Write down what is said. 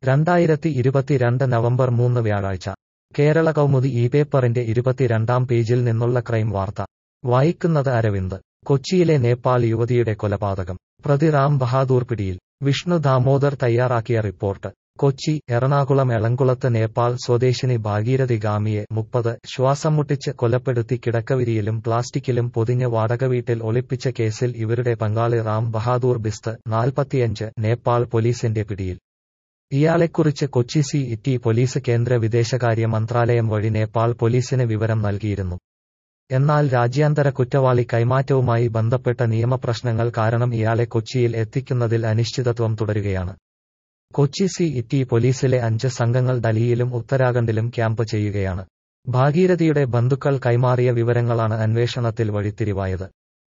രണ്ടായിരത്തി ഇരുപത്തിരണ്ട് നവംബർ മൂന്ന് വ്യാഴാഴ്ച കേരള കൗമുദി ഈ പേപ്പറിന്റെ ഇരുപത്തിരണ്ടാം പേജിൽ നിന്നുള്ള ക്രൈം വാർത്ത വായിക്കുന്നത് അരവിന്ദ് കൊച്ചിയിലെ നേപ്പാൾ യുവതിയുടെ കൊലപാതകം പ്രതി റാം ബഹാദൂർ പിടിയിൽ വിഷ്ണു ദാമോദർ തയ്യാറാക്കിയ റിപ്പോർട്ട് കൊച്ചി എറണാകുളം എളംകുളത്ത് നേപ്പാൾ സ്വദേശിനി ഭാഗീരഥി ഗാമിയെ മുപ്പത് ശ്വാസം മുട്ടിച്ച് കൊലപ്പെടുത്തി കിടക്കവിരിയിലും പ്ലാസ്റ്റിക്കിലും പൊതിഞ്ഞ് വാടകവീട്ടിൽ ഒളിപ്പിച്ച കേസിൽ ഇവരുടെ പങ്കാളി റാം ബഹാദൂർ ബിസ്ത് നാൽപ്പത്തിയഞ്ച് നേപ്പാൾ പോലീസിന്റെ പിടിയിൽ ഇയാളെക്കുറിച്ച് കൊച്ചി സി ഇറ്റി പോലീസ് കേന്ദ്ര വിദേശകാര്യ മന്ത്രാലയം വഴി നേപ്പാൾ പോലീസിന് വിവരം നൽകിയിരുന്നു എന്നാൽ രാജ്യാന്തര കുറ്റവാളി കൈമാറ്റവുമായി ബന്ധപ്പെട്ട നിയമപ്രശ്നങ്ങൾ കാരണം ഇയാളെ കൊച്ചിയിൽ എത്തിക്കുന്നതിൽ അനിശ്ചിതത്വം തുടരുകയാണ് കൊച്ചി സി ഇറ്റി പോലീസിലെ അഞ്ച് സംഘങ്ങൾ ഡൽഹിയിലും ഉത്തരാഖണ്ഡിലും ക്യാമ്പ് ചെയ്യുകയാണ് ഭാഗീരഥിയുടെ ബന്ധുക്കൾ കൈമാറിയ വിവരങ്ങളാണ് അന്വേഷണത്തിൽ വഴിത്തിരിവായത്